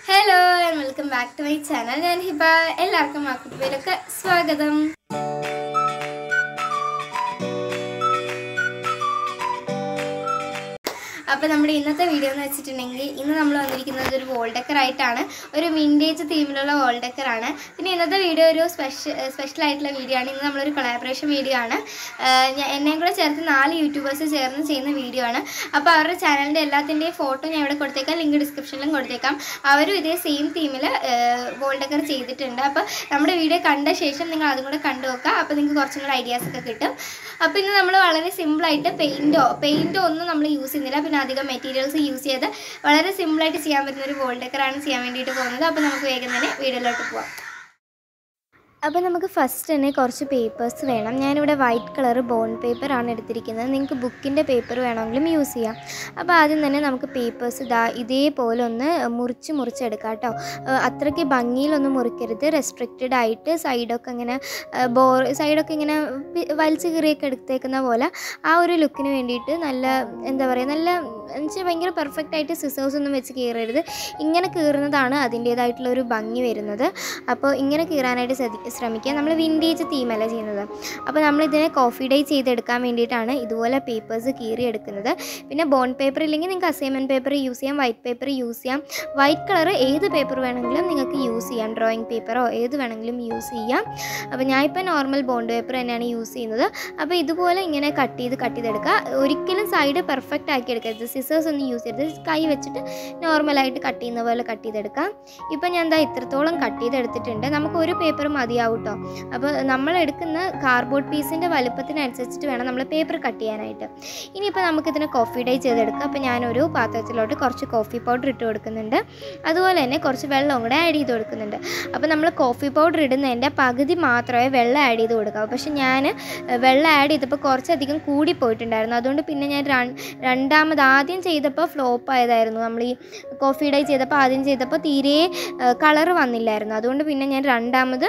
hello welcome back to my channel ഞാൻ ഹിബ എല്ലാവർക്കും ആ കുട്ടിയിലൊക്കെ സ്വാഗതം അപ്പോൾ നമ്മുടെ ഇന്നത്തെ വീഡിയോ എന്ന് വെച്ചിട്ടുണ്ടെങ്കിൽ ഇന്ന് നമ്മൾ വന്നിരിക്കുന്നത് ഒരു വോൾ ഡെക്കർ ആയിട്ടാണ് ഒരു വിൻറ്റേജ് തീമിലുള്ള വോൾ ഡെക്കർ ആണ് പിന്നെ ഇന്നത്തെ വീഡിയോ ഒരു സ്പെഷ്യൽ സ്പെഷ്യൽ ആയിട്ടുള്ള വീഡിയോ ആണ് ഇന്ന് നമ്മളൊരു കൊളാബറേഷൻ വീഡിയോ ആണ് ആഹ് ഞാൻ എന്നെയും കൂടെ ചേർത്ത് നാല് യൂട്യൂബേഴ്സ് ചേർന്ന് ചെയ്യുന്ന വീഡിയോ ആണ് അപ്പോൾ അവരുടെ ചാനലിൻ്റെ എല്ലാത്തിൻ്റെയും ഫോട്ടോ ഞാൻ ഇവിടെ കൊടുത്തേക്കാം ലിങ്ക് ഡിസ്ക്രിപ്ഷനിലും കൊടുത്തേക്കാം അവരും ഇതേ സെയിം തീമിൽ വോൾ ഡെക്കർ ചെയ്തിട്ടുണ്ട് അപ്പോൾ നമ്മുടെ വീഡിയോ കണ്ട ശേഷം നിങ്ങൾ അതും കൂടെ കണ്ടു നോക്കുക അപ്പോൾ നിങ്ങൾക്ക് കുറച്ചും കൂടെ ഐഡിയാസ് ഒക്കെ കിട്ടും അപ്പോൾ ഇന്ന് നമ്മൾ വളരെ സിമ്പിളായിട്ട് പെയിൻറ്റോ പെയിൻറ്റോ ഒന്നും നമ്മൾ യൂസ് ചെയ്യുന്നില്ല പിന്നെ അധികം മെറ്റീരിയൽസ് യൂസ് ചെയ്ത് വളരെ സിമ്പിളായിട്ട് ചെയ്യാൻ പറ്റുന്ന ഒരു വോൾ ഡെക്കറാണ് ചെയ്യാൻ വേണ്ടിയിട്ട് പോകുന്നത് അപ്പോൾ നമുക്ക് വേഗം തന്നെ വീഡിയോയിലോട്ട് പോവാം അപ്പോൾ നമുക്ക് ഫസ്റ്റ് തന്നെ കുറച്ച് പേപ്പേഴ്സ് വേണം ഞാനിവിടെ വൈറ്റ് കളർ ബോണ്ട് പേപ്പറാണ് എടുത്തിരിക്കുന്നത് നിങ്ങൾക്ക് ബുക്കിൻ്റെ പേപ്പർ വേണമെങ്കിലും യൂസ് ചെയ്യാം അപ്പോൾ ആദ്യം തന്നെ നമുക്ക് പേപ്പേഴ്സ് ഇതാ ഇതേപോലെ ഒന്ന് മുറിച്ച് മുറിച്ചെടുക്കാം കേട്ടോ ഏഹ് അത്രയ്ക്ക് ഭംഗിയിലൊന്നും മുറിക്കരുത് റെസ്ട്രിക്റ്റഡ് ആയിട്ട് സൈഡൊക്കെ ഇങ്ങനെ ഏഹ് ബോ സൈഡൊക്കെ ഇങ്ങനെ പി- വലിച്ച് കീറിയൊക്കെ എടുത്തേക്കുന്ന പോലെ ആ ഒരു ലുക്കിന് വേണ്ടിയിട്ട് നല്ല എന്താ പറയുക നല്ല എന്നുവെച്ചാൽ ഭയങ്കര പെർഫെക്റ്റ് ആയിട്ട് സിസേഴ്സ് ഒന്നും വെച്ച് കീറരുത് ഇങ്ങനെ കീറുന്നതാണ് അതിൻ്റേതായിട്ടുള്ള ഒരു ഭംഗി വരുന്നത് അപ്പോൾ ഇങ്ങനെ കീറാനായിട്ട് ശ്രദ്ധി ശ്രമിക്കുക നമ്മൾ വിൻറ്റേജ് തീമല്ല ചെയ്യുന്നത് അപ്പോൾ നമ്മൾ ഇതിനെ കോഫി ഡേ ചെയ്തെടുക്കാൻ വേണ്ടിയിട്ടാണ് ഇതുപോലെ പേപ്പേഴ്സ് കീറി എടുക്കുന്നത് പിന്നെ ബോണ്ട് പേപ്പർ ഇല്ലെങ്കിൽ നിങ്ങൾക്ക് അസൈൻമെൻറ്റ് പേപ്പർ യൂസ് ചെയ്യാം വൈറ്റ് പേപ്പർ യൂസ് ചെയ്യാം വൈറ്റ് കളർ ഏത് പേപ്പർ വേണമെങ്കിലും നിങ്ങൾക്ക് യൂസ് ചെയ്യാം ഡ്രോയിങ് പേപ്പറോ ഏത് വേണമെങ്കിലും യൂസ് ചെയ്യാം അപ്പോൾ ഞാൻ ഇപ്പോൾ നോർമൽ ബോണ്ട് പേപ്പർ തന്നെയാണ് യൂസ് ചെയ്യുന്നത് അപ്പോൾ ഇതുപോലെ ഇങ്ങനെ കട്ട് ചെയ്ത് കട്ട് ചെയ്തെടുക്കുക ഒരിക്കലും സൈഡ് പെർഫെക്റ്റ് ആക്കി എടുക്കരുത് സിസേഴ്സ് ഒന്നും യൂസ് ചെയ്യരുത് കൈ വെച്ചിട്ട് നോർമലായിട്ട് കട്ട് ചെയ്യുന്ന പോലെ കട്ട് ചെയ്തെടുക്കാം ഇപ്പം ഞാൻ എന്താ ഇത്രത്തോളം കട്ട് ചെയ്തെടുത്തിട്ടുണ്ട് നമുക്ക് ഒരു പേപ്പർ മതിയാവും കേട്ടോ അപ്പോൾ നമ്മൾ എടുക്കുന്ന കാർഡ്ബോർഡ് പീസിൻ്റെ വലുപ്പത്തിനനുസരിച്ചിട്ട് വേണം നമ്മൾ പേപ്പർ കട്ട് ചെയ്യാനായിട്ട് ഇനിയിപ്പോൾ നമുക്കിതിനെ കോഫി ഡൈ ചെയ്തെടുക്കാം അപ്പോൾ ഞാനൊരു പാത്രത്തിലോട്ട് കുറച്ച് കോഫി പൗഡർ ഇട്ട് കൊടുക്കുന്നുണ്ട് അതുപോലെ തന്നെ കുറച്ച് വെള്ളവും കൂടെ ആഡ് ചെയ്ത് കൊടുക്കുന്നുണ്ട് അപ്പോൾ നമ്മൾ കോഫി പൗഡർ ഇടുന്നതിൻ്റെ പകുതി മാത്രമേ വെള്ളം ആഡ് ചെയ്ത് കൊടുക്കാവൂ പക്ഷെ ഞാൻ വെള്ളം ആഡ് ചെയ്തപ്പോൾ കുറച്ചധികം കൂടി പോയിട്ടുണ്ടായിരുന്നു അതുകൊണ്ട് പിന്നെ ഞാൻ രൺ- രണ്ടാമത് ആദ്യം ചെയ്തപ്പോൾ ഫ്ലോപ്പ് ആയതായിരുന്നു നമ്മൾ ഈ കോഫി ഡൈ ചെയ്തപ്പോൾ ആദ്യം ചെയ്തപ്പോൾ തീരെ കളറ് വന്നില്ലായിരുന്നു അതുകൊണ്ട് പിന്നെ ഞാൻ രണ്ടാമത്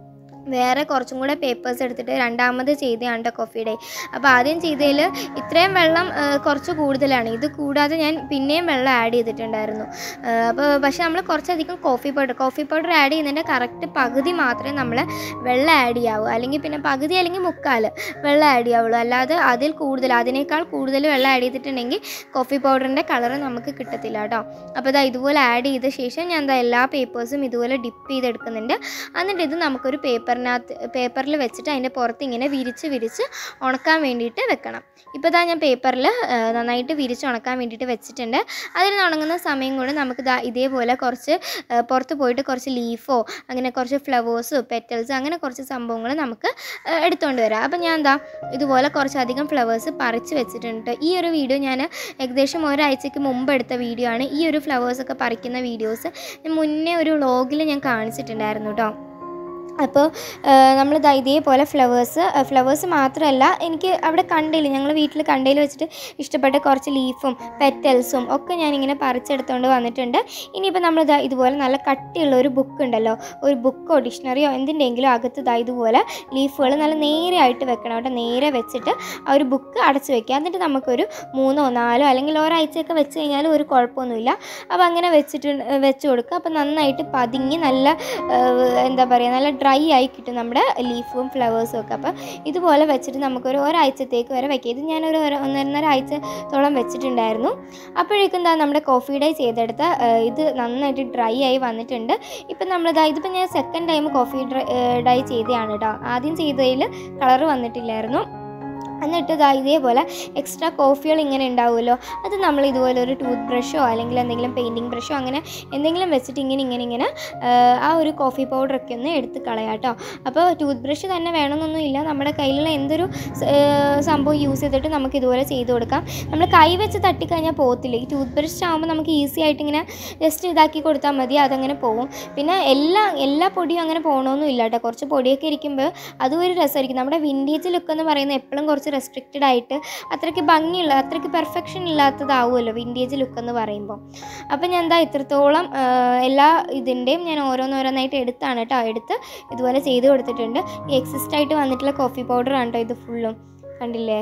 വേറെ കുറച്ചും കൂടെ പേപ്പേഴ്സ് എടുത്തിട്ട് രണ്ടാമത് ചെയ്തതാണ് കേട്ടോ കോഫി ഡേ അപ്പോൾ ആദ്യം ചെയ്തതിൽ ഇത്രയും വെള്ളം ആ, കുറച്ച് കൂടുതലാണ് ഇത് കൂടാതെ ഞാൻ പിന്നെയും വെള്ളം ആഡ് ചെയ്തിട്ടുണ്ടായിരുന്നു ആ, അപ്പോൾ പക്ഷേ നമ്മൾ കുറച്ചധികം coffee powder coffee powder add ചെയ്യുന്നതിൻ്റെ കറക്റ്റ് പകുതി മാത്രമേ നമ്മൾ വെള്ളം ആഡ് ചെയ്യാവൂ അല്ലെങ്കിൽ പിന്നെ പകുതി അല്ലെങ്കിൽ മുക്കാൽ വെള്ളം ആഡ് ചെയ്യാവുള്ളൂ അല്ലാതെ അതിൽ കൂടുതൽ അതിനേക്കാൾ കൂടുതൽ വെള്ളം ആഡ് ചെയ്തിട്ടുണ്ടെങ്കിൽ കോഫി പൗഡറിൻ്റെ കളർ നമുക്ക് കിട്ടത്തില്ല കേട്ടോ അപ്പോൾ ഇതാ ഇതുപോലെ ആഡ് ചെയ്ത ശേഷം ഞാൻ എന്താ എല്ലാ പേപ്പേഴ്സും ഇതുപോലെ ഡിപ്പ് ചെയ്തെടുക്കുന്നുണ്ട് എന്നിട്ട് ഇത് നമുക്കൊരു പേപ്പറിനകത്ത് പേപ്പറിൽ വെച്ചിട്ട് അതിൻ്റെ പുറത്ത് ഇങ്ങനെ വിരിച്ച് വിരിച്ച് ഉണക്കാൻ വേണ്ടിയിട്ട് വെക്കണം ഇപ്പോൾ ഇതാ ഞാൻ പേപ്പറിൽ നന്നായിട്ട് വിരിച്ച് ഉണക്കാൻ വേണ്ടിയിട്ട് വെച്ചിട്ടുണ്ട് അതിൽ ഉണങ്ങുന്ന സമയം കൊണ്ട് നമുക്ക് ദാ ഇതേപോലെ കുറച്ച് ആ, പുറത്ത് പോയിട്ട് കുറച്ച് ലീഫോ അങ്ങനെ കുറച്ച് ഫ്ലവേഴ്സോ പെറ്റൽസ് അങ്ങനെ കുറച്ച് സംഭവങ്ങൾ നമുക്ക് ആ, എടുത്തുകൊണ്ട് വരാം അപ്പോൾ ഞാൻ എന്താ ഇതുപോലെ കുറച്ചധികം ഫ്ലവേഴ്സ് പറിച്ച് വെച്ചിട്ടുണ്ട് ഈ ഒരു വീഡിയോ ഞാൻ ഏകദേശം ഒരാഴ്ചയ്ക്ക് മുമ്പ് എടുത്ത വീഡിയോ ആണ് ഈ ഒരു ഫ്ലവേഴ്സൊക്കെ പറിക്കുന്ന വീഡിയോസ് മുന്നേ ഒരു വ്ളോഗിൽ ഞാൻ കാണിച്ചിട്ടുണ്ടായിരുന്നു കേട്ടോ അപ്പോൾ നമ്മൾ ഇതേപോലെ ഫ്ലവേഴ്സ് ഫ്ലവേഴ്സ് മാത്രമല്ല എനിക്ക് അവിടെ കണ്ടയിൽ ഞങ്ങൾ വീട്ടിൽ കണ്ടയിൽ വെച്ചിട്ട് ഇഷ്ടപ്പെട്ട കുറച്ച് ലീഫും പെറ്റൽസും ഒക്കെ ഞാനിങ്ങനെ പറിച്ചെടുത്തുകൊണ്ട് വന്നിട്ടുണ്ട് ഇനിയിപ്പോൾ നമ്മൾ ഇതാ ഇതുപോലെ നല്ല കട്ടിയുള്ള ഒരു ബുക്ക് ഉണ്ടല്ലോ ഒരു ബുക്കോ ഡിക്ഷണറിയോ എന്തിൻ്റെങ്കിലും അകത്ത് ഇതാ ഇതുപോലെ ലീഫുകൾ നല്ല നേരെ ആയിട്ട് വെക്കണം കേട്ടോ നേരെ വെച്ചിട്ട് ആ ഒരു ബുക്ക് അടച്ച് വെക്കുക എന്നിട്ട് നമുക്കൊരു മൂന്നോ നാലോ അല്ലെങ്കിൽ ഒരാഴ്ചയൊക്കെ വെച്ച് കഴിഞ്ഞാൽ ഒരു കുഴപ്പമൊന്നുമില്ല അപ്പോൾ അങ്ങനെ വെച്ചിട്ട് വെച്ച് കൊടുക്കുക അപ്പോൾ നന്നായിട്ട് പതുങ്ങി നല്ല ഏഹ്, എന്താ പറയുക നല്ല ഡ്രൈ ആയി കിട്ടും നമ്മുടെ ലീഫും ഫ്ലവേഴ്സും ഒക്കെ അപ്പോൾ ഇതുപോലെ വെച്ചിട്ട് നമുക്കൊരു ഒരാഴ്ചത്തേക്ക് വരെ വെക്കാം ഇത് ഞാനൊരു ഒരു ഒന്നൊന്നര ആഴ്ചത്തോളം വെച്ചിട്ടുണ്ടായിരുന്നു അപ്പോഴേക്കും എന്താ നമ്മുടെ കോഫി ഡേ ചെയ്തെടുത്ത ഏഹ്, ഇത് നന്നായിട്ട് ഡ്രൈ ആയി വന്നിട്ടുണ്ട് ഇപ്പം നമ്മളിതാ ഇതിപ്പോൾ ഞാൻ second time coffee dry dye ചെയ്തതാണ് കേട്ടോ ആദ്യം ചെയ്തതിൽ കളർ വന്നിട്ടില്ലായിരുന്നു എന്നിട്ട് ഇതാ ഇതേപോലെ എക്സ്ട്രാ കോഫികൾ ഇങ്ങനെ ഉണ്ടാവുമല്ലോ അത് നമ്മൾ ഇതുപോലെ ഒരു ടൂത്ത് ബ്രഷോ അല്ലെങ്കിൽ എന്തെങ്കിലും പെയിൻറ്റിങ് ബ്രഷോ അങ്ങനെ എന്തെങ്കിലും വെച്ചിട്ട് ഇങ്ങനെ ഇങ്ങനെ ഇങ്ങനെ ആഹ്, ആ ഒരു കോഫി പൗഡറൊക്കെ ഒന്ന് എടുത്ത് കളയാം കേട്ടോ അപ്പോൾ ടൂത്ത് ബ്രഷ് തന്നെ വേണമെന്നൊന്നും ഇല്ല നമ്മുടെ കയ്യിലുള്ള എന്തൊരു സ- ആഹ്, സംഭവം യൂസ് ചെയ്തിട്ട് നമുക്ക് ഇതുപോലെ ചെയ്ത് കൊടുക്കാം നമ്മൾ കൈ വെച്ച് തട്ടിക്കഴിഞ്ഞാൽ പോകത്തില്ല ഈ ടൂത്ത് ബ്രഷ് ആകുമ്പോൾ നമുക്ക് ഈസി ആയിട്ട് ഇങ്ങനെ ജസ്റ്റ് ഇതാക്കി കൊടുത്താൽ മതി അതങ്ങനെ പോകും പിന്നെ എല്ലാ എല്ലാ പൊടിയും അങ്ങനെ പോകണമെന്നും ഇല്ല കേട്ടോ കുറച്ച് പൊടിയൊക്കെ ഇരിക്കുമ്പോൾ അതും ഒരു രസമായിരിക്കും നമ്മുടെ വിൻറ്റേജ് ലുക്ക് എന്ന് പറയുന്നത് എപ്പോഴും കുറച്ച് റെസ്ട്രിക്റ്റഡ് ആയിട്ട് അത്രയ്ക്ക് ഭംഗിയുള്ള അത്രയ്ക്ക് പെർഫെക്ഷൻ ഇല്ലാത്തതാവുമല്ലോ വിൻറ്റേജ് ലുക്ക് എന്ന് പറയുമ്പോൾ അപ്പം ഞാൻ എന്താ ഇത്രത്തോളം ആ, എല്ലാ ഇതിൻ്റെയും ഞാൻ ഓരോന്നോരോന്നായിട്ട് എടുത്താണ് കേട്ടോ എടുത്ത് ഇതുപോലെ ചെയ്ത് കൊടുത്തിട്ടുണ്ട് ഈ എക്സിസ്റ്റ് ആയിട്ട് വന്നിട്ടുള്ള കോഫി പൗഡർ ആണ് കേട്ടോ ഇത് ഫുള്ളും കണ്ടില്ലേ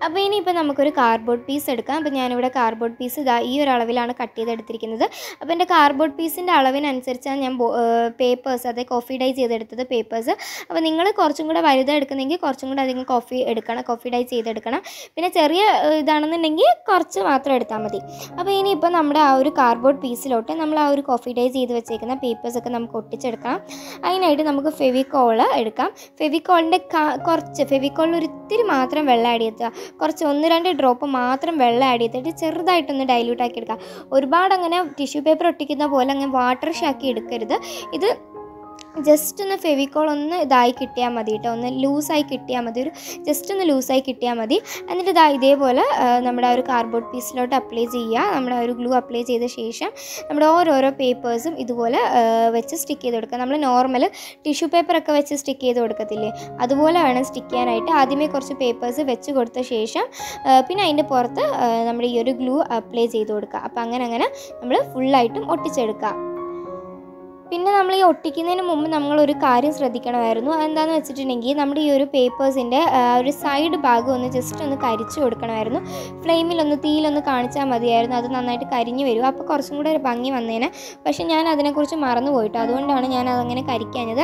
അപ്പോൾ ഇനിയിപ്പോൾ നമുക്കൊരു കാർഡ്ബോർഡ് പീസ് എടുക്കാം അപ്പോൾ ഞാനിവിടെ കാർഡ്ബോർഡ് പീസ് ഇതാ ഈ ഒരു അളവിലാണ് കട്ട് ചെയ്തെടുത്തിരിക്കുന്നത് അപ്പോൾ എൻ്റെ കാർഡ്ബോർഡ് പീസിൻ്റെ അളവിനനുസരിച്ചാണ് ഞാൻ പേപ്പേഴ്സ് അതായത് കോഫി ഡൈ ചെയ്തെടുത്തത് പേപ്പേഴ്സ് അപ്പോൾ നിങ്ങൾ കുറച്ചും കൂടെ വലുത് എടുക്കുന്നെങ്കിൽ കുറച്ചും കൂടെ അധികം കോഫി എടുക്കണം കോഫി ഡൈ ചെയ്തെടുക്കണം പിന്നെ ചെറിയ ഏഹ്, ഇതാണെന്നുണ്ടെങ്കിൽ കുറച്ച് മാത്രം എടുത്താൽ മതി അപ്പോൾ ഇനിയിപ്പോൾ നമ്മുടെ ആ ഒരു കാർഡ്ബോർഡ് പീസിലോട്ട് നമ്മൾ ആ ഒരു കോഫി ഡൈ ചെയ്ത് വെച്ചേക്കുന്ന പേപ്പേഴ്സൊക്കെ നമുക്ക് ഒട്ടിച്ചെടുക്കാം അതിനായിട്ട് നമുക്ക് ഫെവിക്കോള് എടുക്കാം ഫെവിക്കോളിൻ്റെ കുറച്ച് ഫെവിക്കോളിൽ ഒരു ഇത്തിരി മാത്രം വെള്ളം ആഡ് ചെയ്താൽ കുറച്ച് ഒന്ന് രണ്ട് ഡ്രോപ്പ് മാത്രം വെള്ളം ആഡ് ചെയ്തിട്ട് ചെറുതായിട്ടൊന്ന് ഡൈല്യൂട്ട് ആക്കി എടുക്കുക ഒരുപാട് അങ്ങനെ ടിഷ്യൂ പേപ്പർ ഒട്ടിക്കുന്ന പോലെ അങ്ങനെ വാട്ടർ ആക്കി എടുക്കരുത് ഇത് ജസ്റ്റ് ഒന്ന് ഫെവിക്കോൾ ഒന്ന് ഇതായി കിട്ടിയാൽ മതി കേട്ടോ ഒന്ന് ലൂസായി കിട്ടിയാൽ മതി ഒരു ജസ്റ്റ് ഒന്ന് ലൂസായി കിട്ടിയാൽ മതി എന്നിട്ട് ഇതാ ഇതേപോലെ ആ, നമ്മുടെ ആ ഒരു കാർഡ്ബോർഡ് പീസിലോട്ട് അപ്ലൈ ചെയ്യുക നമ്മുടെ ആ ഒരു ഗ്ലൂ അപ്ലൈ ചെയ്ത ശേഷം നമ്മുടെ ഓരോരോ പേപ്പേഴ്സും ഇതുപോലെ ആ, വെച്ച് സ്റ്റിക്ക് ചെയ്ത് കൊടുക്കുക നമ്മൾ നോർമൽ ടിഷ്യൂ പേപ്പറൊക്കെ വെച്ച് സ്റ്റിക്ക് ചെയ്ത് കൊടുക്കത്തില്ലേ അതുപോലെ വേണം സ്റ്റിക്ക് ചെയ്യാനായിട്ട് ആദ്യമേ കുറച്ച് പേപ്പേഴ്സ് വെച്ച് കൊടുത്ത ശേഷം ആ, പിന്നെ അതിൻ്റെ പുറത്ത് ആ, നമ്മുടെ ഈ ഒരു ഗ്ലൂ അപ്ലൈ ചെയ്ത് കൊടുക്കുക അപ്പോൾ അങ്ങനെ അങ്ങനെ നമ്മൾ ഫുള്ളായിട്ടും ഒട്ടിച്ചെടുക്കുക പിന്നെ നമ്മൾ ഈ ഒട്ടിക്കുന്നതിന് മുമ്പ് നമ്മളൊരു കാര്യം ശ്രദ്ധിക്കണമായിരുന്നു അതെന്താണെന്ന് വെച്ചിട്ടുണ്ടെങ്കിൽ നമ്മുടെ ഈ ഒരു പേപ്പേഴ്സിൻ്റെ ഒരു സൈഡ് ഭാഗം ഒന്ന് ജസ്റ്റ് ഒന്ന് കരിച്ചു കൊടുക്കണമായിരുന്നു ഫ്ലെയിമിലൊന്ന് തീയിലൊന്ന് കാണിച്ചാൽ മതിയായിരുന്നു അത് നന്നായിട്ട് കരിഞ്ഞു വരും അപ്പോൾ കുറച്ചും കൂടെ ഒരു ഭംഗി വന്നേനെ പക്ഷേ ഞാൻ അതിനെക്കുറിച്ച് മറന്നു പോയിട്ടോ അതുകൊണ്ടാണ് ഞാൻ അതങ്ങനെ കരിക്കാഞ്ഞത്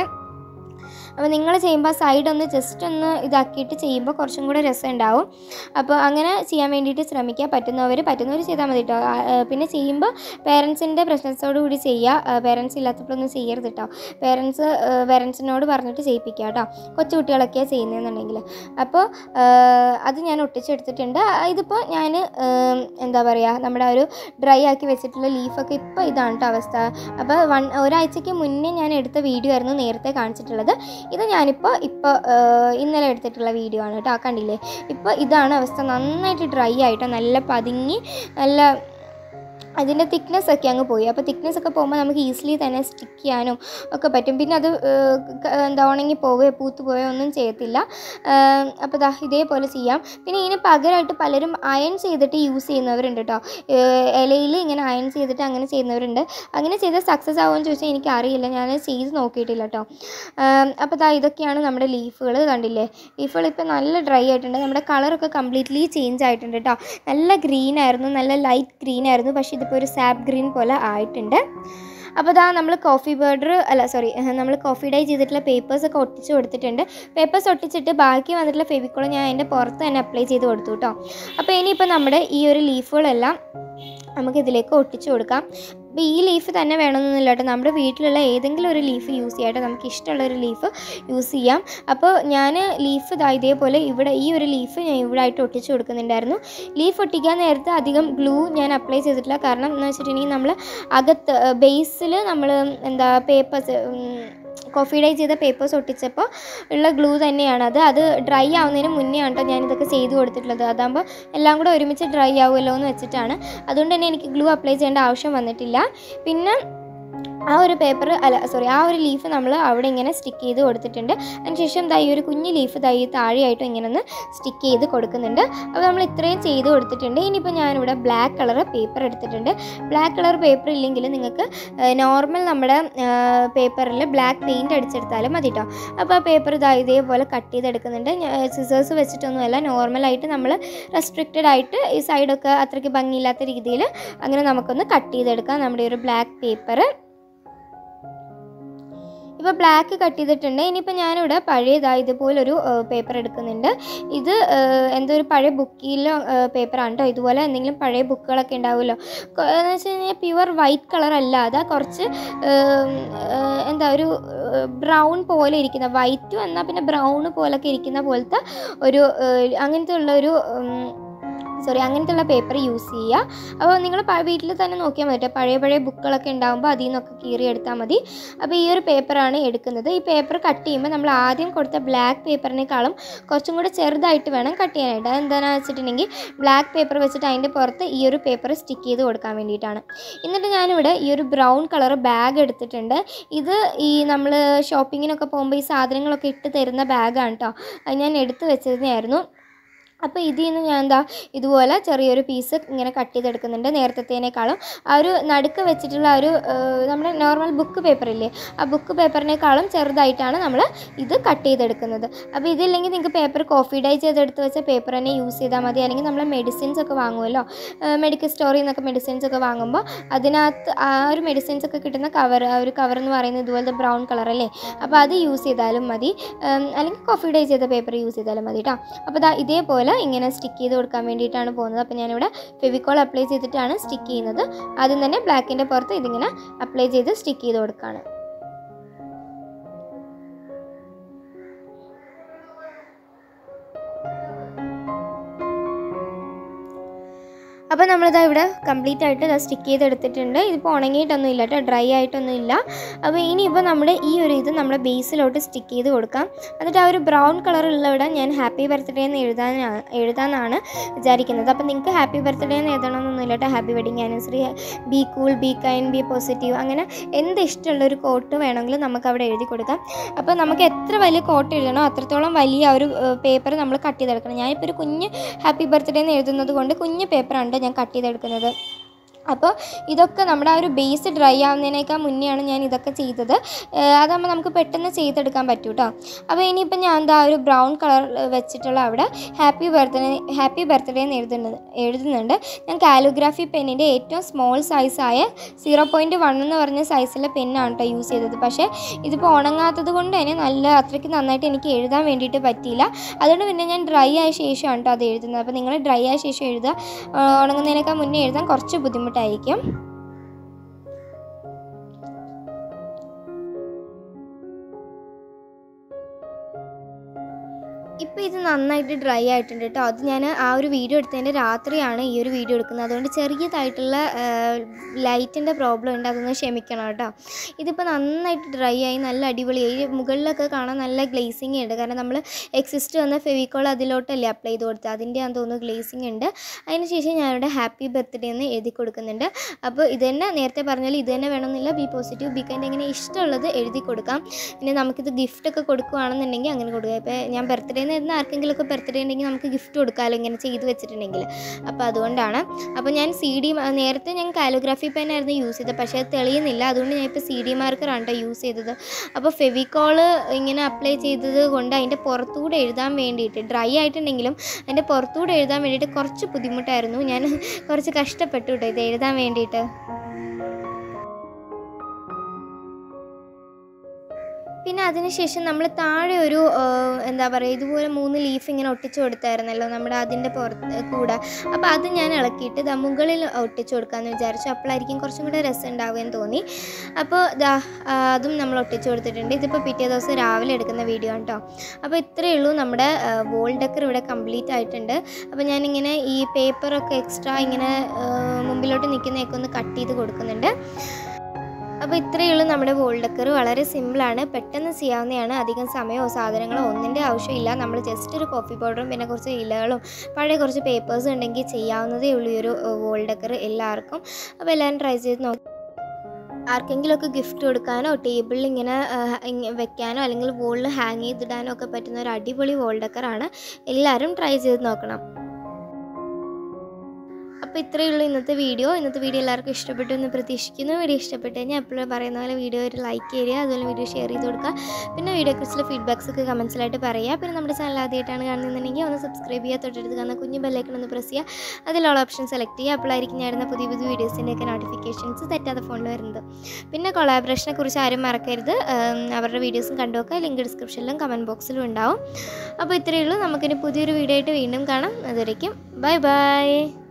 അപ്പോൾ നിങ്ങൾ ചെയ്യുമ്പോൾ സൈഡ് ഒന്ന് ജസ്റ്റ് ഒന്ന് ഇതാക്കിയിട്ട് ചെയ്യുമ്പോൾ കുറച്ചും കൂടെ രസം ഉണ്ടാവും അപ്പോൾ അങ്ങനെ ചെയ്യാൻ വേണ്ടിയിട്ട് ശ്രമിക്കുക പറ്റുന്നവർ പറ്റുന്നവർ ചെയ്താൽ മതി കേട്ടോ ആ, ആ, പിന്നെ ചെയ്യുമ്പോൾ പേരൻസിൻ്റെ പ്രശ്നത്തോടു കൂടി ചെയ്യുക പേരൻസ് ഇല്ലാത്തപ്പോഴൊന്നും ചെയ്യരുത് കേട്ടോ പേരൻസ് പേരൻസിനോട് പറഞ്ഞിട്ട് ചെയ്യിപ്പിക്കുക കേട്ടോ കൊച്ചു കുട്ടികളൊക്കെയാണ് ചെയ്യുന്നതെന്നുണ്ടെങ്കിൽ അപ്പോൾ അത് ഞാൻ ഒട്ടിച്ചെടുത്തിട്ടുണ്ട് ആ, ഇതിപ്പോൾ ഞാൻ എന്താ പറയുക നമ്മുടെ ആ ഒരു ഡ്രൈ ആക്കി വെച്ചിട്ടുള്ള ലീഫൊക്കെ ഇപ്പോൾ ഇതാണ് കേട്ടോ അവസ്ഥ അപ്പോൾ വൺ ഒരാഴ്ചയ്ക്ക് മുന്നേ ഞാൻ എടുത്ത വീഡിയോ ആയിരുന്നു നേരത്തെ കാണിച്ചിട്ടുള്ളത് ഇത് ഞാനിപ്പോൾ ഇപ്പോൾ ഇന്നലെ എടുത്തിട്ടുള്ള വീഡിയോ ആണ് കേട്ടോ കണ്ടില്ലേ ഇപ്പോൾ ഇതാണ് അവസ്ഥ നന്നായിട്ട് ഡ്രൈ ആയിട്ടോ നല്ല പതുങ്ങി നല്ല അതിൻ്റെ തിക്നെസ് ഒക്കെ അങ്ങ് പോയി അപ്പോൾ തിക്നെസ് ഒക്കെ പോകുമ്പോൾ നമുക്ക് ഈസിലി തന്നെ സ്റ്റിക്ക് ചെയ്യാനും ഒക്കെ പറ്റും പിന്നെ അത് ഏഹ്, ക- എന്താ ഉണങ്ങി പോവുകയോ പൂത്ത് പോവുകയോ ഒന്നും ചെയ്യത്തില്ല ഏഹ്, അപ്പോൾ ദാ ഇതേപോലെ ചെയ്യാം പിന്നെ ഇതിന് പകരമായിട്ട് പലരും അയൺ ചെയ്തിട്ട് യൂസ് ചെയ്യുന്നവരുണ്ട് കേട്ടോ ഇലയിൽ ഇങ്ങനെ അയൺ ചെയ്തിട്ട് അങ്ങനെ ചെയ്യുന്നവരുണ്ട് അങ്ങനെ ചെയ്താൽ സക്സസ് ആവുമെന്ന് ചോദിച്ചാൽ എനിക്ക് അറിയില്ല ഞാൻ ചെയ്ത് നോക്കിയിട്ടില്ല കേട്ടോ അപ്പോൾ ദാ ഇതൊക്കെയാണ് നമ്മുടെ ലീഫുകൾ കണ്ടില്ലേ ലീഫുകൾ ഇപ്പോൾ നല്ല ഡ്രൈ ആയിട്ടുണ്ട് നമ്മുടെ കളറൊക്കെ കംപ്ലീറ്റ്ലി ചേഞ്ച് ആയിട്ടുണ്ട് കേട്ടോ നല്ല ഗ്രീൻ ആയിരുന്നു നല്ല ലൈറ്റ് ഗ്രീൻ ആയിരുന്നു പക്ഷേ ഇതിപ്പോൾ ഒരു സാപ്പ് ഗ്രീൻ പോലെ ആയിട്ടുണ്ട് അപ്പോൾ ഇതാ നമ്മൾ കോഫി ബേർഡർ അല്ല സോറി നമ്മൾ കോഫി ഡൈ ചെയ്തിട്ടുള്ള പേപ്പേഴ്സ് ഒക്കെ ഒട്ടിച്ച് കൊടുത്തിട്ടുണ്ട് പേപ്പേഴ്സ് ഒട്ടിച്ചിട്ട് ബാക്കി വന്നിട്ടുള്ള ഫെവിക്കോൾ ഞാൻ അതിൻ്റെ പുറത്ത് തന്നെ അപ്ലൈ ചെയ്ത് കൊടുത്തു കേട്ടോ അപ്പോൾ ഇനിയിപ്പോൾ നമ്മുടെ ഈ ഒരു ലീഫുകളെല്ലാം നമുക്ക് ഇതിലേക്ക് ഒട്ടിച്ചു കൊടുക്കാം അപ്പോൾ ഈ ലീഫ് തന്നെ വേണമെന്നൊന്നുമില്ല കേട്ടോ നമ്മുടെ വീട്ടിലുള്ള ഏതെങ്കിലും ഒരു ലീഫ് യൂസ് ചെയ്യാം കേട്ടോ നമുക്ക് ഇഷ്ടമുള്ള ഒരു ലീഫ് യൂസ് ചെയ്യാം അപ്പോൾ ഞാൻ ലീഫ് ഇതാ ഇതേപോലെ ഇവിടെ ഈ ഒരു ലീഫ് ഞാൻ ഇവിടെ ആയിട്ട് ഒട്ടിച്ചു കൊടുക്കുന്നുണ്ടായിരുന്നു ലീഫ് ഒട്ടിക്കാൻ നേരത്തെ അധികം ഗ്ലൂ ഞാൻ അപ്ലൈ ചെയ്തിട്ടില്ല കാരണം എന്ന് വെച്ചിട്ടുണ്ടെങ്കിൽ നമ്മൾ അകത്ത് ബേസിൽ നമ്മൾ എന്താ പേപ്പേഴ്സ് കോഫി ഡൈ ചെയ്ത പേപ്പേഴ്സ് ഒട്ടിച്ചപ്പോൾ ഉള്ള ഗ്ലൂ തന്നെയാണത് അത് ഡ്രൈ ആവുന്നതിന് മുന്നേ ആണ് കേട്ടോ ഞാനിതൊക്കെ ചെയ്ത് കൊടുത്തിട്ടുള്ളത് അതാകുമ്പോൾ എല്ലാം കൂടെ ഒരുമിച്ച് ഡ്രൈ ആവുമല്ലോ എന്ന് വെച്ചിട്ടാണ് അതുകൊണ്ട് തന്നെ എനിക്ക് ഗ്ലൂ അപ്ലൈ ചെയ്യേണ്ട ആവശ്യം വന്നിട്ടില്ല പിന്നെ ആ ഒരു പേപ്പർ അല്ല സോറി ആ ഒരു ലീഫ് നമ്മൾ അവിടെ ഇങ്ങനെ സ്റ്റിക്ക് ചെയ്ത് കൊടുത്തിട്ടുണ്ട് അതിനുശേഷം ദാ ഈ ഒരു കുഞ്ഞ് ലീഫ് ദാ ഈ താഴെയായിട്ടും ഇങ്ങനെ ഒന്ന് സ്റ്റിക്ക് ചെയ്ത് കൊടുക്കുന്നുണ്ട് അപ്പോൾ നമ്മൾ ഇത്രയും ചെയ്ത് കൊടുത്തിട്ടുണ്ട് ഇനിയിപ്പോൾ ഞാനിവിടെ ബ്ലാക്ക് കളർ പേപ്പർ എടുത്തിട്ടുണ്ട് ബ്ലാക്ക് കളർ പേപ്പർ ഇല്ലെങ്കിൽ നിങ്ങൾക്ക് നോർമൽ നമ്മുടെ പേപ്പറിൽ ബ്ലാക്ക് പെയിൻറ് അടിച്ചെടുത്താലും മതി കേട്ടോ അപ്പോൾ ആ പേപ്പർ ഇതാ ഇതേപോലെ കട്ട് ചെയ്തെടുക്കുന്നുണ്ട് സിസേഴ്സ് വെച്ചിട്ടൊന്നുമല്ല നോർമലായിട്ട് നമ്മൾ റെസ്ട്രിക്റ്റഡ് ആയിട്ട് ഈ സൈഡൊക്കെ അത്രയ്ക്ക് ഭംഗിയില്ലാത്ത രീതിയിൽ അങ്ങനെ നമുക്കൊന്ന് കട്ട് ചെയ്തെടുക്കാം നമ്മുടെ ഈ ഒരു ബ്ലാക്ക് പേപ്പർ ഇപ്പോൾ ബ്ലാക്ക് കട്ട് ചെയ്തിട്ടുണ്ട് ഇനിയിപ്പോൾ ഞാനിവിടെ പഴയതാ ഇതുപോലൊരു പേപ്പർ എടുക്കുന്നുണ്ട് ഇത് ഏഹ്, എന്തോ ഒരു പഴയ ബുക്കിലോ പേപ്പറാണ് കേട്ടോ ഇതുപോലെ എന്തെങ്കിലും പഴയ ബുക്കുകളൊക്കെ ഉണ്ടാവുമല്ലോ കൊ- എന്ന് വെച്ച് കഴിഞ്ഞാൽ പ്യുവർ വൈറ്റ് കളർ അല്ലാതെ കുറച്ച് ഏഹ്, ഏഹ്, എന്താ ഒരു ബ്രൗൺ പോലെ ഇരിക്കുന്ന വൈറ്റും എന്നാൽ പിന്നെ ബ്രൗൺ പോലൊക്കെ ഇരിക്കുന്ന പോലത്തെ ഒരു ഏഹ്, അങ്ങനത്തെ ഉള്ള ഒരു സോറി അങ്ങനത്തെ ഉള്ള പേപ്പർ യൂസ് ചെയ്യുക അപ്പോൾ നിങ്ങൾ വീട്ടിൽ തന്നെ നോക്കിയാൽ മതി കേട്ടോ പഴയ പഴയ ബുക്കുകളൊക്കെ ഉണ്ടാകുമ്പോൾ അതിൽ നിന്നൊക്കെ കീറി എടുത്താൽ മതി അപ്പോൾ ഈ ഒരു പേപ്പറാണ് എടുക്കുന്നത് ഈ പേപ്പർ കട്ട് ചെയ്യുമ്പോൾ നമ്മൾ ആദ്യം കൊടുത്ത ബ്ലാക്ക് പേപ്പറിനേക്കാളും കുറച്ചും കൂടി ചെറുതായിട്ട് വേണം കട്ട് ചെയ്യാനായിട്ട് അതെന്താണെന്ന് വെച്ചിട്ടുണ്ടെങ്കിൽ ബ്ലാക്ക് പേപ്പർ വെച്ചിട്ട് അതിൻ്റെ പുറത്ത് ഈ ഒരു പേപ്പർ സ്റ്റിക്ക് ചെയ്ത് കൊടുക്കാൻ വേണ്ടിയിട്ടാണ് എന്നിട്ട് ഞാനിവിടെ ഈ ഒരു ബ്രൗൺ കളർ ബാഗ് എടുത്തിട്ടുണ്ട് ഇത് ഈ നമ്മൾ ഷോപ്പിങ്ങിനൊക്കെ പോകുമ്പോൾ ഈ സാധനങ്ങളൊക്കെ ഇട്ട് തരുന്ന ബാഗാണ് കേട്ടോ അത് ഞാൻ എടുത്ത് വെച്ചിരുന്നായിരുന്നു അപ്പോൾ ഇതിൽ നിന്ന് ഞാൻ എന്താ ഇതുപോലെ ചെറിയൊരു പീസ് ഇങ്ങനെ കട്ട് ചെയ്തെടുക്കുന്നുണ്ട് നേരത്തേനേക്കാളും ആ ഒരു നടുക്ക് വെച്ചിട്ടുള്ള ആ ഒരു ഏഹ്, നമ്മുടെ നോർമൽ ബുക്ക് പേപ്പറില്ലേ ആ ബുക്ക് പേപ്പറിനേക്കാളും ചെറുതായിട്ടാണ് നമ്മൾ ഇത് കട്ട് ചെയ്തെടുക്കുന്നത് അപ്പോൾ ഇതില്ലെങ്കിൽ നിങ്ങൾക്ക് പേപ്പർ കോഫി ഡൈ ചെയ്തെടുത്ത് വെച്ച പേപ്പർ തന്നെ യൂസ് ചെയ്താൽ മതി അല്ലെങ്കിൽ നമ്മൾ മെഡിസിൻസ് ഒക്കെ വാങ്ങുമല്ലോ മെഡിക്കൽ സ്റ്റോറിൽ നിന്നൊക്കെ മെഡിസിൻസ് ഒക്കെ വാങ്ങുമ്പോൾ അതിനകത്ത് ആ ഒരു മെഡിസിൻസ് ഒക്കെ കിട്ടുന്ന കവർ ആ ഒരു കവർ എന്ന് പറയുന്നത് ഇതുപോലത്തെ ബ്രൗൺ കളർ അല്ലേ അപ്പോൾ അത് യൂസ് ചെയ്താലും മതി ഉം, അല്ലെങ്കിൽ കോഫി ഡൈ ചെയ്ത പേപ്പർ യൂസ് ചെയ്താലും മതി കേട്ടോ അപ്പോൾ ദാ ഇതേപോലെ ഇങ്ങനെ സ്റ്റിക്ക് ചെയ്ത് കൊടുക്കാൻ വേണ്ടിയിട്ടാണ് പോകുന്നത് അപ്പോൾ ഞാനിവിടെ ഫെവിക്കോൾ അപ്ലൈ ചെയ്തിട്ടാണ് സ്റ്റിക്ക് ചെയ്യുന്നത് ആദ്യം തന്നെ ബ്ലാക്കിൻ്റെ പുറത്ത് ഇതിങ്ങനെ അപ്ലൈ ചെയ്ത് സ്റ്റിക്ക് ചെയ്ത് കൊടുക്കുകയാണ് അപ്പോൾ നമ്മളിതാ ഇവിടെ കംപ്ലീറ്റ് ആയിട്ട് ഇതാ സ്റ്റിക്ക് ചെയ്തെടുത്തിട്ടുണ്ട് ഇതിപ്പോൾ ഉണങ്ങിയിട്ടൊന്നും ഇല്ല കേട്ടോ ഡ്രൈ ആയിട്ടൊന്നും ഇല്ല അപ്പോൾ ഇനിയിപ്പോൾ നമ്മുടെ ഈ ഒരു ഇത് നമ്മുടെ ബേസിലോട്ട് സ്റ്റിക്ക് ചെയ്ത് കൊടുക്കാം എന്നിട്ട് ആ ഒരു ബ്രൗൺ കളറുള്ള ഇവിടെ ഞാൻ ഹാപ്പി ബർത്ത്ഡേ എന്ന് എഴുതാനാണ് എഴുതാമെന്നാണ് വിചാരിക്കുന്നത് അപ്പോൾ നിങ്ങൾക്ക് ഹാപ്പി ബർത്ത്ഡേ എന്ന് എഴുതണമെന്നൊന്നും ഇല്ല കേട്ടോ happy wedding anniversary be cool be kind be positive അങ്ങനെ എന്ത് ഇഷ്ടമുള്ള ഒരു കോട്ട് വേണമെങ്കിലും നമുക്ക് അവിടെ എഴുതി കൊടുക്കാം അപ്പോൾ നമുക്ക് എത്ര വലിയ കോട്ട് എഴുതണോ അത്രത്തോളം വലിയ ആ ഒരു പേപ്പർ നമ്മൾ കട്ട് ചെയ്തെടുക്കണം ഞാനിപ്പോൾ ഒരു കുഞ്ഞ് ഹാപ്പി ബർത്ത്ഡേ എന്ന് എഴുതുന്നത് കൊണ്ട് കുഞ്ഞ് പേപ്പറാണ് ഞാൻ കട്ട് ചെയ്തെടുക്കുന്നത് അപ്പോൾ ഇതൊക്കെ നമ്മുടെ ആ ഒരു ബേസ് ഡ്രൈ ആവുന്നതിനേക്കാൾ മുന്നെയാണ് ഞാൻ ഇതൊക്കെ ചെയ്തത് ഏഹ് അതാകുമ്പോൾ നമുക്ക് പെട്ടെന്ന് ചെയ്തെടുക്കാൻ പറ്റും കേട്ടോ അപ്പോൾ ഇനിയിപ്പോൾ ഞാൻ എന്താ ഒരു ബ്രൗൺ കളർ വെച്ചിട്ടുള്ള അവിടെ ഹാപ്പി ബർത്ത്ഡേ ഹാപ്പി ബർത്ത്ഡേ എന്ന് എഴുതുന്നുണ്ട് എഴുതുന്നുണ്ട് ഞാൻ കാലിഗ്രാഫി പെന്നിൻ്റെ ഏറ്റവും സ്മോൾ സൈസായ സീറോ പോയിൻറ്റ് വൺ എന്ന് പറഞ്ഞ സൈസിലെ പെന്നാണ് കേട്ടോ യൂസ് ചെയ്തത് പക്ഷേ ഇതിപ്പോൾ ഉണങ്ങാത്തത് കൊണ്ട് തന്നെ നല്ല അത്രയ്ക്ക് നന്നായിട്ട് എനിക്ക് എഴുതാൻ വേണ്ടിയിട്ട് പറ്റിയില്ല അതുകൊണ്ട് പിന്നെ ഞാൻ ഡ്രൈ ആയ ശേഷമാണ് കേട്ടോ അത് എഴുതുന്നത് അപ്പോൾ നിങ്ങൾ ഡ്രൈ ആയ ശേഷം എഴുതുക ആ, ഉണങ്ങുന്നതിനേക്കാൾ മുന്നേ എഴുതാൻ കുറച്ച് ബുദ്ധിമുട്ടായിരിക്കും ഇപ്പോൾ ഇത് നന്നായിട്ട് ഡ്രൈ ആയിട്ടുണ്ട് കേട്ടോ അത് ഞാൻ ആ ഒരു വീഡിയോ എടുത്തതിൻ്റെ രാത്രിയാണ് ഈ ഒരു വീഡിയോ എടുക്കുന്നത് അതുകൊണ്ട് ചെറിയതായിട്ടുള്ള ലൈറ്റിൻ്റെ പ്രോബ്ലം ഉണ്ട് അതൊന്ന് ക്ഷമിക്കണം കേട്ടോ ഇതിപ്പോൾ നന്നായിട്ട് ഡ്രൈ ആയി നല്ല അടിപൊളിയായി മുകളിലൊക്കെ കാണാൻ നല്ല ഗ്ലേസിങ് ഉണ്ട് കാരണം നമ്മൾ എക്സിസ്റ്റ് വന്ന ഫെവിക്കോൾ അതിലോട്ടല്ലേ അപ്ലൈ ചെയ്ത് കൊടുത്തത് അതിൻ്റെ ആണെന്ന് തോന്നുന്നു ഗ്ലേസിങ് ഉണ്ട് അതിനുശേഷം ഞാനിവിടെ ഹാപ്പി ബർത്ത്ഡേ എന്ന് എഴുതി കൊടുക്കുന്നുണ്ട് അപ്പോൾ ഇത് തന്നെ നേരത്തെ പറഞ്ഞാൽ ഇത് തന്നെ വേണമെന്നില്ല ബി പോസിറ്റീവ് ബി കൈൻഡ് എങ്ങനെ ഇഷ്ടമുള്ളത് എഴുതി കൊടുക്കാം പിന്നെ നമുക്കിത് ഗിഫ്റ്റൊക്കെ കൊടുക്കുകയാണെന്നുണ്ടെങ്കിൽ അങ്ങനെ കൊടുക്കുക ഇപ്പോൾ ഞാൻ ബർത്ത്ഡേ എന്ന് വരുന്ന ആർക്കെങ്കിലുമൊക്കെ ബർത്ത്ഡേ ഉണ്ടെങ്കിൽ നമുക്ക് ഗിഫ്റ്റ് കൊടുക്കാമല്ലോ ഇങ്ങനെ ചെയ്ത് വെച്ചിട്ടുണ്ടെങ്കിൽ അപ്പോൾ അതുകൊണ്ടാണ് അപ്പോൾ ഞാൻ സി ഡി നേരത്തെ ഞാൻ കാലിഗ്രാഫി പെൻ ആയിരുന്നു യൂസ് ചെയ്തത് പക്ഷേ അത് തെളിയുന്നില്ല അതുകൊണ്ട് ഞാൻ ഇപ്പോൾ സി ഡി മാർക്കറാണ് കേട്ടോ യൂസ് ചെയ്തത് അപ്പോൾ ഫെവിക്കോള് ഇങ്ങനെ അപ്ലൈ ചെയ്തത് കൊണ്ട് അതിൻ്റെ പുറത്തുകൂടെ എഴുതാൻ വേണ്ടിയിട്ട് ഡ്രൈ ആയിട്ടുണ്ടെങ്കിലും അതിൻ്റെ പുറത്തുകൂടെ എഴുതാൻ വേണ്ടിയിട്ട് കുറച്ച് ബുദ്ധിമുട്ടായിരുന്നു ഞാൻ കുറച്ച് കഷ്ടപ്പെട്ടു കേട്ടോ ഇത് എഴുതാൻ വേണ്ടിയിട്ട് പിന്നെ അതിനുശേഷം നമ്മൾ താഴെ ഒരു ആ, എന്താ പറയുക ഇതുപോലെ മൂന്ന് ലീഫ് ഇങ്ങനെ ഒട്ടിച്ചു കൊടുത്തായിരുന്നല്ലോ നമ്മുടെ അതിൻ്റെ പുറത്ത് കൂടെ അപ്പോൾ അത് ഞാൻ ഇളക്കിയിട്ട് ദാ മുകളിൽ ഒട്ടിച്ചു കൊടുക്കാമെന്ന് വിചാരിച്ചു അപ്പോഴായിരിക്കും കുറച്ചും കൂടെ രസം ഉണ്ടാവുകയെന്ന് തോന്നി അപ്പോൾ ദാ ആ, അതും നമ്മൾ ഒട്ടിച്ചു കൊടുത്തിട്ടുണ്ട് ഇതിപ്പോൾ പിറ്റേ ദിവസം രാവിലെ എടുക്കുന്ന വീഡിയോ ആണ് കേട്ടോ അപ്പോൾ ഇത്രയേ ഉള്ളൂ നമ്മുടെ വോൾ ഡെക്കർ ഇവിടെ കംപ്ലീറ്റ് ആയിട്ടുണ്ട് അപ്പോൾ ഞാനിങ്ങനെ ഈ പേപ്പറൊക്കെ എക്സ്ട്രാ ഇങ്ങനെ ആ, മുമ്പിലോട്ട് നിൽക്കുന്നതൊക്കെ ഒന്ന് കട്ട് ചെയ്ത് കൊടുക്കുന്നുണ്ട് അപ്പോൾ ഇത്രയേ ഉള്ളൂ നമ്മുടെ വോൾ ഡെക്കർ വളരെ സിമ്പിളാണ് പെട്ടെന്ന് ചെയ്യാവുന്നതാണ് അധികം സമയമോ സാധനങ്ങളോ ഒന്നിൻ്റെ ആവശ്യമില്ല നമ്മൾ ജസ്റ്റ് ഒരു കോഫി പൗഡറും പിന്നെ കുറച്ച് ഇലകളും പഴയ കുറച്ച് പേപ്പേഴ്സും ഉണ്ടെങ്കിൽ ചെയ്യാവുന്നതേ ഉള്ളൂ ഈ ഒരു വോൾ ഡെക്കർ എല്ലാവർക്കും അപ്പോൾ എല്ലാവരും ട്രൈ ചെയ്ത് നോക്കി ആർക്കെങ്കിലുമൊക്കെ ഗിഫ്റ്റ് കൊടുക്കാനോ ടേബിളിൽ ഇങ്ങനെ ആ, ഇങ്ങ- വെക്കാനോ അല്ലെങ്കിൽ വോളിൽ ഹാങ് ചെയ്തിടാനോ ഒക്കെ പറ്റുന്ന ഒരു അടിപൊളി വോൾ ഡെക്കറാണ് എല്ലാവരും ട്രൈ ചെയ്ത് നോക്കണം അപ്പോൾ ഇത്രയേ ഉള്ളൂ ഇന്നത്തെ വീഡിയോ ഇന്നത്തെ വീഡിയോ എല്ലാവർക്കും ഇഷ്ടപ്പെട്ടു എന്ന് പ്രതീക്ഷിക്കുന്നു വീഡിയോ ഇഷ്ടപ്പെട്ട് കഴിഞ്ഞാൽ എപ്പോഴും പറയുന്ന പോലെ വീഡിയോ ഒരു ലൈക്ക് ചെയ്യുക അതുപോലെ വീഡിയോ ഷെയർ ചെയ്ത് കൊടുക്കുക പിന്നെ വീഡിയോയെക്കുറിച്ചുള്ള ഫീഡ്ബാക്സ് ഒക്കെ കമൻസിലായിട്ട് പറയുക പിന്നെ നമ്മുടെ ചാനൽ ആദ്യമായിട്ടാണ് കാണുന്നുണ്ടെങ്കിൽ ഒന്ന് സബ്സ്ക്രൈബ് ചെയ്യുക തൊട്ടടുത്ത് കാണുന്ന കുഞ്ഞു ബെല്ലൈക്കൺ ഒന്ന് പ്രസ് ചെയ്യുക അതിലുള്ള ഓപ്ഷൻ സെലക്ട് ചെയ്യുക അപ്പോഴായിരിക്കും ഞാൻ ഇടുന്ന പുതിയ പുതിയ വീഡിയോസിൻ്റെയൊക്കെ നോട്ടിഫിക്കേഷൻസ് തെറ്റാതെ ഫോണിൽ വരുന്നത് പിന്നെ കൊളാബറേഷനെ കുറിച്ച് ആരും മറക്കരുത് ഉം, അവരുടെ വീഡിയോസും കണ്ടുനോക്കുക ലിങ്ക് ഡിസ്ക്രിപ്ഷനിലും കമൻറ്റ് ബോക്സിലും ഉണ്ടാവും അപ്പോൾ ഇത്രയേ ഉള്ളൂ നമുക്കിനി പുതിയൊരു വീഡിയോ ആയിട്ട് വീണ്ടും കാണാം അതുവരയ്ക്കും ബൈ ബൈ